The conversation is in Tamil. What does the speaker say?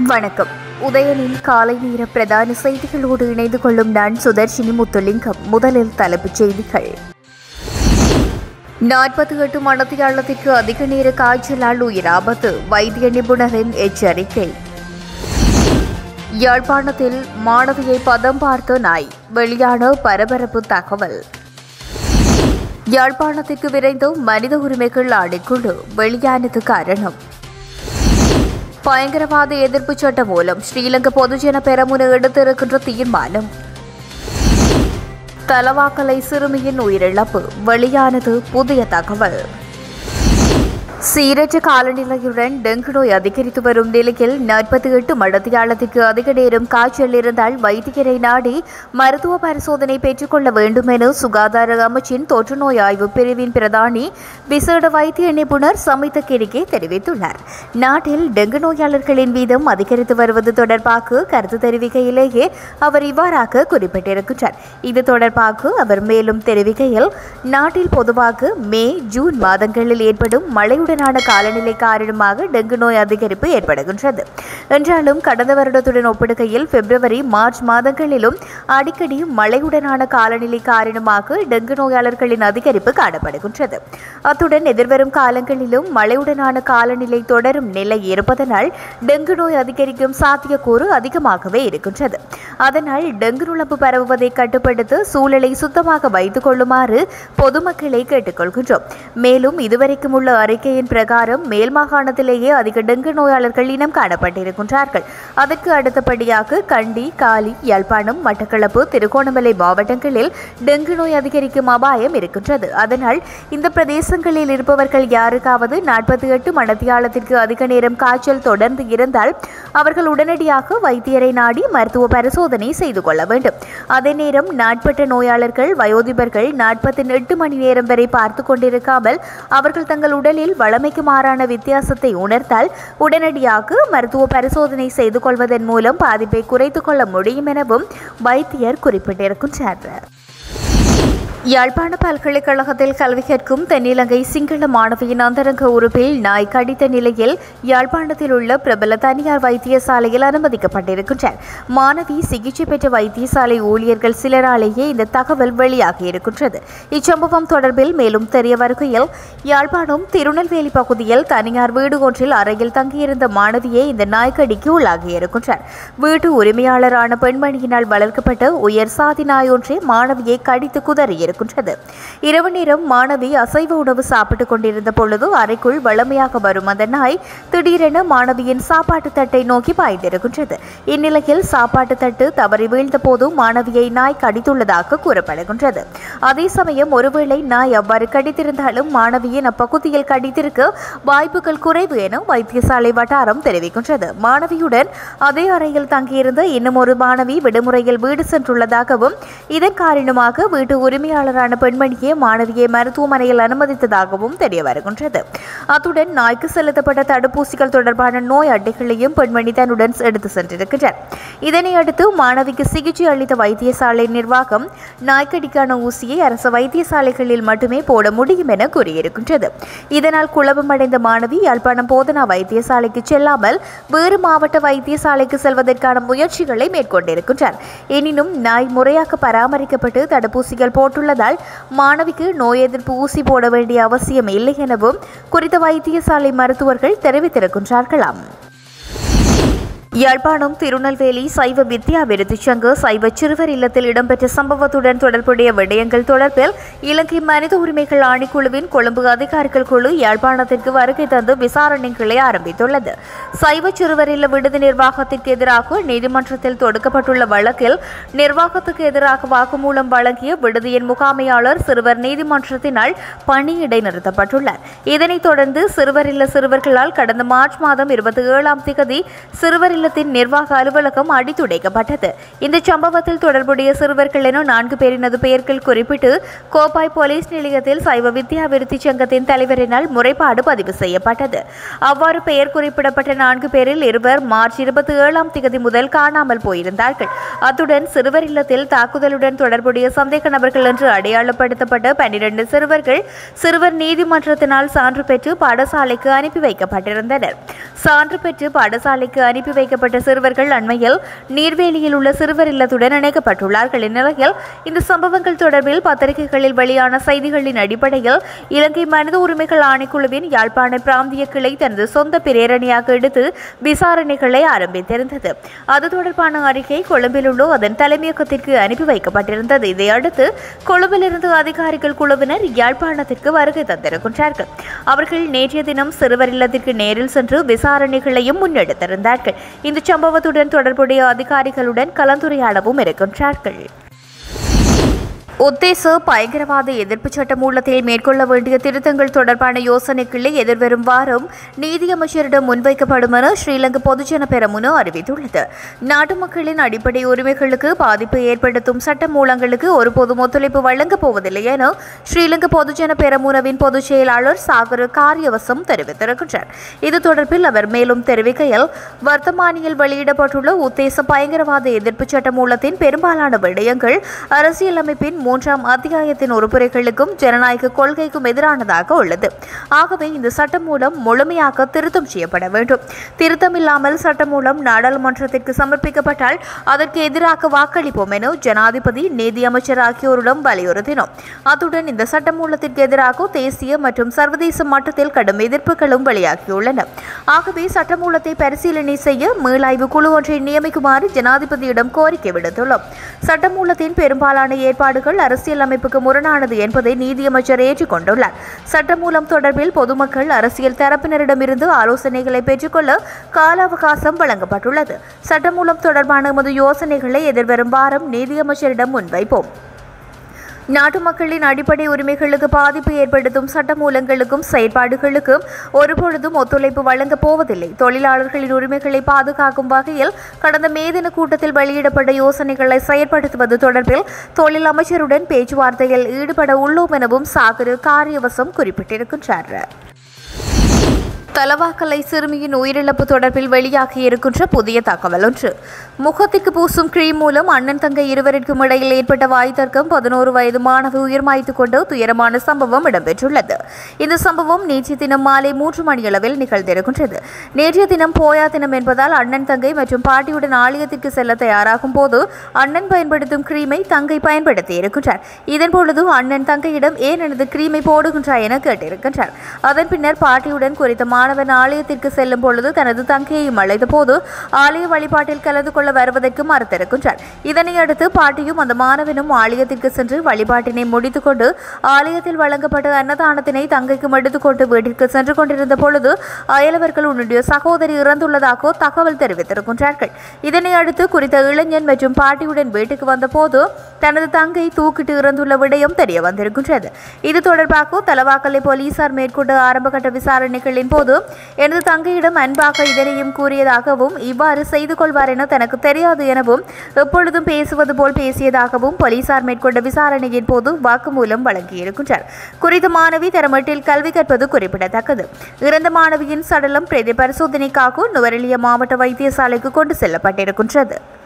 வணக்கம் உதயனின் காலை நேர பிரதான செய்திகளோடு இணைந்து கொள்ளும் நான் சுதர்ஷினி முத்துலிங்கம் முதலில் தலைப்புச் செய்திகள் நாற்பத்தி எட்டு மணத்தியாளத்திற்கு அதிக நேர காய்ச்சலால் உயிராபத்து வைத்திய நிபுணரின் எச்சரிக்கை யாழ்ப்பாணத்தில் மாணவியை பதம் பார்த்த நாய் வெளியான பரபரப்பு தகவல் யாழ்ப்பாணத்திற்கு விரைந்த மனித உரிமைகள் ஆணைக்குழு வெளியானது காரணம் பயங்கரவாத எதிர்ப்பு சட்டம் மூலம் ஸ்ரீலங்கா பொதுஜன பெரமுன எடுத்திருக்கின்ற தீர்மானம் தலவாக்கலை சிறுமியின் உயிரிழப்பு வெளியானது புதிய தகவல் சீரற்ற காலநிலையுடன் டெங்கு நோய் அதிகரித்து வரும் நிலையில் நாற்பத்தி எட்டு மடத்தியாளத்திற்கு அதிக நேரம் காய்ச்சல் இருந்தால் வைத்தியரை நாடி மருத்துவ பரிசோதனை பெற்றுக்கொள்ள வேண்டும் என சுகாதார அமைச்சின் தொற்று நோய் ஆய்வு பிரிவின் பிரதானி விசேட வைத்திய நிபுணர் சமித கிரிகே தெரிவித்துள்ளார் நாட்டில் டெங்கு நோயாளர்களின் வீதம் அதிகரித்து வருவது தொடர்பாக கருத்து தெரிவிக்கையிலேயே அவர் இவ்வாறாக குறிப்பிட்டிருக்கிறார் இது தொடர்பாக அவர் மேலும் தெரிவிக்கையில் நாட்டில் பொதுவாக மே ஜூன் மாதங்களில் ஏற்படும் மழையுடனான காலநிலை காரணமாக டெங்கு நோய் அதிகரிப்பு ஏற்படுகின்றது என்றாலும் கடந்த வருடத்துடன் ஒப்பிடுகையில் பிப்ரவரி மார்ச் மாதங்களிலும் அடிக்கடி மழையுடனான காலநிலை காரணமாக டெங்கு நோயாளர்களின் அதிகரிப்பு காணப்படுகின்றது அத்துடன் எதிர்வரும் காலங்களிலும் மழையுடனான காலநிலை தொடரும் நிலை இருப்பதனால் டெங்கு நோய் அதிகரிக்கும் சாத்தியக்கூறு அதிகமாகவே இருக்கின்றது அதனால் டெங்கு நுழம்பு பரவுவதை கட்டுப்படுத்த சூழலை சுத்தமாக வைத்துக் கொள்ளுமாறு பொதுமக்களை கேட்டுக்கொள்கின்றோம் மேலும் இதுவரைக்கும் உள்ள அறிக்கையின் பிரகாரம் மேல் மாகாணத்திலேயே அதிக டெங்கு நோயாளர்கள் இனம் காணப்பட்டிருக்கின்றார்கள் அதற்கு அடுத்தபடியாக கண்டி காலி யாழ்ப்பாணம் மட்டக்களப்பு திருகோணமலை மாவட்டங்களில் டெங்கு நோய் அதிகரிக்கும் அபாயம் இருக்கின்றது அதனால் இந்த பிரதேசங்களில் இருப்பவர்கள் யாருக்காவது நாற்பத்தி எட்டு மணத்தியாலத்திற்கு அதிக நேரம் காய்ச்சல் தொடர்ந்து இருந்தால் அவர்கள் உடனடியாக வைத்தியரை நாடி மருத்துவ பரிசோதனை செய்து கொள்ள வேண்டும் அதே நேரம் நாட்பட்ட நோயாளர்கள் வயோதிபர்கள் நாற்பத்தி எட்டு மணி நேரம் வரை பார்த்து கொண்டிருக்காமல் அவர்கள் தங்கள் உடலில் வளமைக்கு மாறான வித்தியாசத்தை உணர்ந்தால் உடனடியாக மருத்துவ பரிசோதனை செய்து கொள்வதன் மூலம் பாதிப்பை குறைத்துக் கொள்ள முடியும் எனவும் வைத்தியர் குறிப்பிட்டிருக்கின்றார் யாழ்ப்பாண பல்கலைக்கழகத்தில் கல்வி கற்கும் தென்னிலங்கை சிங்கள மாணவியின் அந்தரங்க உறுப்பில் நாய் கடித்த நிலையில் யாழ்ப்பாணத்தில் உள்ள பிரபல தனியார் வைத்தியசாலையில் அனுமதிக்கப்பட்டிருக்கின்றார் மாணவி சிகிச்சை பெற்ற வைத்தியசாலை ஊழியர்கள் சிலராலேயே இந்த தகவல் வெளியாகியிருக்கின்றது இச்சம்பவம் தொடர்பில் மேலும் தெரிய வருகையில் யாழ்ப்பாணம் திருநெல்வேலி பகுதியில் தனியார் வீடு ஒன்றில் அறையில் தங்கியிருந்த மாணவியே இந்த நாய்க்கடிக்கு உள்ளாகியிருக்கின்றார் வீட்டு உரிமையாளரான பெண்மணியினால் வளர்க்கப்பட்ட உயர் சாதி நாய் ஒன்றே மாணவியை கடித்து குதறியிருக்கின்றது இரவு நேரம் மாணவி அசைவ உணவு சாப்பிட்டுக் கொண்டிருந்த பொழுது அறைக்குள் வளமையாக வரும் அந்த நாய் திடீரென மாணவியின் சாப்பாட்டு தட்டை நோக்கி பாய்ந்திருக்கின்றது இந்நிலையில் சாப்பாட்டு தட்டு தவறி வீழ்ந்த போது மாணவியை நாய் கடித்துள்ளதாக கூறப்படுகின்றது அதே சமயம் ஒருவேளை நாய் அவ்வாறு கடித்திருந்தாலும் மாணவியின் அப்பகுதியில் கடித்திருக்க வாய்ப்புகள் குறைவு என வைத்தியசாலை வட்டாரம் தெரிவிக்கின்றது மாணவியுடன் அதே அறையில் தங்கியிருந்த இன்னும் ஒரு மாணவி விடுமுறையில் வீடு சென்றுள்ளதாகவும் இதன் காரணமாக வீட்டு உரிமையாளரான பெண்மணியே மாணவியை மருத்துவமனையில் அனுமதித்ததாகவும் தெரிய வருகின்றது அத்துடன் நாய்க்கு செலுத்தப்பட்ட தடுப்பூசிகள் தொடர்பான நோய் அட்டைகளையும் பெண்மணி தன்னுடன் எடுத்து சென்றிருக்கிறார் இதனை அடுத்து மாணவிக்கு சிகிச்சை அளித்த வைத்தியசாலை நிர்வாகம் நாய்க்கடிக்கான ஊசியை அரசு வைத்தியசாலைகளில் மட்டுமே போட முடியும் என கூறியிருக்கின்றது இதனால் குழப்பமடைந்த மாணவி யாழ்ப்பாணம் போதனா வைத்தியசாலைக்கு செல்லாமல் வேறு மாவட்ட வைத்தியசாலைக்கு செல்வதற்கான முயற்சிகளை மேற்கொண்டிருக்கின்றார் எனினும் நாய் முறையாக பராமரிக்கப்பட்டு தடுப்பூசிகள் போட்டுள்ளதால் மாணவிக்கு நோய் எதிர்ப்பு ஊசி போட வேண்டிய அவசியம் இல்லை எனவும் குறித்த வைத்தியசாலை மருத்துவர்கள் தெரிவித்திருக்கின்றார்களாம் யாழ்ப்பாணம் திருநெல்வேலி சைவ வித்யா விருதுச் சங்க சைவ சிறுவர் இல்லத்தில் இடம்பெற்ற சம்பவத்துடன் தொடர்புடைய விடயங்கள் தொடர்பில் இலங்கை மனித உரிமைகள் ஆணைக்குழுவின் கொழும்பு அதிகாரிகள் குழு யாழ்ப்பாணத்திற்கு வருகை தந்து விசாரணைகளை ஆரம்பித்துள்ளது சைவ சிறுவர் இல்ல விடுதி நிர்வாகத்திற்கு எதிராக நீதிமன்றத்தில் தொடுக்கப்பட்டுள்ள வழக்கில் நிர்வாகத்துக்கு எதிராக வாக்குமூலம் வழங்கிய விடுதியின் முகாமையாளர் சிறுவர் நீதிமன்றத்தினால் பணி இடைநிறுத்தப்பட்டுள்ளார் இதனைத் தொடர்ந்து சிறுவர் இல்ல சிறுவர்களால் கடந்த மார்ச் மாதம் இருபத்தி ஏழாம் திகதி சிறுவர் இல்லத்தின் நிர்வாக அலுவலகம் அடித்துடைக்கப்பட்டது இந்த சம்பவத்தில் தொடர்புடைய சிறுவர்கள் என நான்கு பேரினது பெயர்கள் குறிப்பிட்டு கோப்பாய் போலீஸ் நிலையத்தில் சைவ வித்யா விருத்தி சங்கத்தின் தலைவரினால் முறைப்பாடு பதிவு செய்யப்பட்டது அவ்வாறு பெயர் குறிப்பிடப்பட்ட நான்கு பேரில் இருவர் மார்ச் இருபத்தி ஏழாம் தேதி முதல் காணாமல் போயிருந்தார்கள் அத்துடன் சிறுவர் இல்லத்தில் தாக்குதலுடன் தொடர்புடைய சந்தேக நபர்கள் என்று அடையாளப்படுத்தப்பட்ட பன்னிரண்டு சிறுவர்கள் சிறுவர் நீதிமன்றத்தினால் சான்று பெற்று பாடசாலைக்கு அனுப்பி வைக்கப்பட்டிருந்தனர் சான்று பெற்று பாடசாலைக்கு அனுப்பி வைக்க பாதிக்கப்பட்ட சிறுவர்கள் அண்மையில் நீர்வேலியில் உள்ள சிறுவர் இல்லத்துடன் இணைக்கப்பட்டுள்ளார்கள் இந்நிலையில் இந்த சம்பவங்கள் தொடர்பில் பத்திரிகைகளில் வெளியான செய்திகளின் அடிப்படையில் இலங்கை மனித உரிமைகள் ஆணைக்குழுவின் யாழ்ப்பாண பிராந்திய கிளை தனது சொந்த பிரேரணையாக எடுத்து விசாரணைகளை ஆரம்பித்திருந்தது அது தொடர்பான அறிக்கை கொழும்பில் உள்ள அதன் தலைமையகத்திற்கு அனுப்பி வைக்கப்பட்டிருந்தது இதையடுத்து கொழும்பிலிருந்து அதிகாரிகள் குழுவினர் யாழ்ப்பாணத்திற்கு வருகை தந்திருக்கின்றார்கள் அவர்கள் நேற்றைய தினம் சிறுவர் இல்லத்திற்கு நேரில் சென்று விசாரணைகளையும் முன்னெடுத்திருந்தார்கள் இந்த சம்பவத்துடன் தொடர்புடைய அதிகாரிகளுடன் கலந்துரையாடவும் இருக்கின்றார்கள் உத்தேச பயங்கரவாத எதிர்ப்பு சட்ட மூலத்தில் மேற்கொள்ள வேண்டிய திருத்தங்கள் தொடர்பான யோசனைகளை எதிர்வரும் வாரம் நீதியமைச்சரிடம் முன்வைக்கப்படும் என ஸ்ரீலங்கா பொதுஜன பெரமுன அறிவித்துள்ளது நாட்டு மக்களின் அடிப்படை உரிமைகளுக்கு பாதிப்பு ஏற்படுத்தும் சட்ட மூலங்களுக்கு ஒருபோதும் ஒத்துழைப்பு வழங்கப் போவதில்லை என ஸ்ரீலங்கா பொதுஜன பெரமுனவின் பொதுச் செயலாளர் சாகர காரியவசம் தெரிவித்திருக்கின்றார் இது தொடர்பில் அவர் மேலும் தெரிவிக்கையில் வர்த்தமானியில் வெளியிடப்பட்டுள்ள உத்தேச பயங்கரவாத எதிர்ப்பு சட்ட மூலத்தின் பெரும்பாலான விடயங்கள் அரசியலமைப்பின் மூன்றாம் அத்தியாயத்தின் உறுப்புரைகளுக்கும் ஜனநாயக கொள்கைக்கும் எதிரானதாக உள்ளது ஆகவே இந்த சட்டம் மூலம் முழுமையாக திருத்தம் செய்யப்பட வேண்டும் திருத்தம் இல்லாமல் சட்டம் மூலம் நாடாளுமன்றத்திற்கு சமர்ப்பிக்கப்பட்டால் அதற்கு எதிராக வாக்களிப்போம் என ஜனாதிபதி நீதியமைச்சர் ஆகியோரிடம் வலியுறுத்தினோம் அத்துடன் இந்த சட்ட மூலத்திற்கு எதிராக தேசிய மற்றும் சர்வதேச மட்டத்தில் கடும் எதிர்ப்புகளும் வெளியாகியுள்ளன ஆகவே சட்டமூலத்தை பரிசீலனை செய்ய மீளாய்வு குழு ஒன்றை நியமிக்குமாறு ஜனாதிபதியிடம் கோரிக்கை விடுத்துள்ளோம் சட்டமூலத்தின் பெரும்பாலான ஏற்பாடுகள் அரசியல் அமைப்புக்கு முரணானது என்பதை நீதியமைச்சர் ஏற்றுக்கொண்டுள்ளார் சட்டமூலம் தொடர்பில் பொதுமக்கள் அரசியல் தரப்பினரிடமிருந்து ஆலோசனைகளை பெற்றுக்கொள்ள கால அவகாசம் வழங்கப்பட்டுள்ளது சட்டமூலம் தொடர்பான எமது யோசனைகளை எதிர்வரும் வாரம் நீதியமைச்சரிடம் முன்வைப்போம் நாட்டு மக்களின் அடிப்படை உரிமைகளுக்கு பாதிப்பு ஏற்படுத்தும் சட்டமூலங்களுக்கும் செயற்பாடுகளுக்கும் ஒருபொழுதும் ஒத்துழைப்பு வழங்கப் போவதில்லை தொழிலாளர்களின் உரிமைகளை பாதுகாக்கும் வகையில் கடந்த மே தின கூட்டத்தில் வெளியிடப்பட்ட யோசனைகளை செயற்படுத்துவது தொடர்பில் தொழில் அமைச்சருடன் பேச்சுவார்த்தையில் ஈடுபட உள்ளோம் எனவும் சாகரு காரியவசம் குறிப்பிட்டிருக்கின்றார் தலவாக்கலை சிறுமியின் உயிரிழப்பு தொடர்பில் வெளியாகி இருக்கின்ற புதிய தகவல் ஒன்று முகத்துக்கு பூசும் கிரீம் மூலம் அண்ணன் தங்கை இருவருக்கும் இடையில் ஏற்பட்ட வாய் தர்க்கம் பதினோரு வயது மாணவி உயிர் மாய்த்து கொண்டு துயரமான சம்பவம் இடம்பெற்றுள்ளது இந்த சம்பவம் நேற்றைய தினம் மாலை மூன்று மணியளவில் நிகழ்ந்திருக்கின்றது நேற்றைய தினம் போயா தினம் என்பதால் அண்ணன் தங்கை மற்றும் பாட்டியுடன் ஆலயத்திற்கு செல்ல தயாராகும் போது அண்ணன் பயன்படுத்தும் கிரீமை தங்கை பயன்படுத்தி இருக்கின்றார் இதன்பொழுது அண்ணன் தங்கையிடம் ஏன் எனது கிரீமை போடுகின்றாய் என கேட்டிருக்கின்றார் அதன் பின்னர் பாட்டியுடன் குறித்த மாணவன் ஆலயத்திற்கு செல்லும் பொழுது தனது தங்கையையும் அழைத்த போது ஆலய வழிபாட்டில் கலந்து கொள்ள வருவதற்கு மறுத்திருக்கின்றார் இதனை அடுத்து பாட்டியும் அந்த மாணவனும் ஆலயத்திற்கு சென்று வழிபாட்டினை முடித்துக்கொண்டு ஆலயத்தில் வழங்கப்பட்ட அன்னதானத்தினை தங்கைக்கும் எடுத்துக்கொண்டு வீட்டிற்கு சென்று கொண்டிருந்த பொழுது அயலவர்கள் உன்னுடைய சகோதரி இறந்துள்ளதாக தகவல் தெரிவித்திருக்கின்றார்கள் இதனை அடுத்து குறித்த இளைஞன் மற்றும் பாட்டியுடன் வீட்டுக்கு வந்தபோது தனது தங்கை தூக்கிட்டு இறந்துள்ள விடயம் தெரிய வந்திருக்கின்றது இது தொடர்பாக தலவாக்கலை போலீசார் மேற்கொண்ட ஆரம்பகட்ட விசாரணைகளின் போது எனது தங்கையிடம் அன்பாக இதனையும் கூறியதாகவும் இவ்வாறு செய்து கொள்வார் என தனக்கு தெரியாது எனவும் எப்பொழுதும் பேசுவது போல் பேசியதாகவும் போலீசார் மேற்கொண்ட விசாரணையின் போது வாக்குமூலம் வழங்கியிருக்கின்றார் குறித்த மாணவி தரமட்டில் கல்வி கற்பது குறிப்பிடத்தக்கது இறந்த மாணவியின் சடலம் பிரேத பரிசோதனைக்காக நுவரெலிய மாவட்ட வைத்தியசாலைக்கு கொண்டு செல்லப்பட்டிருக்கின்றது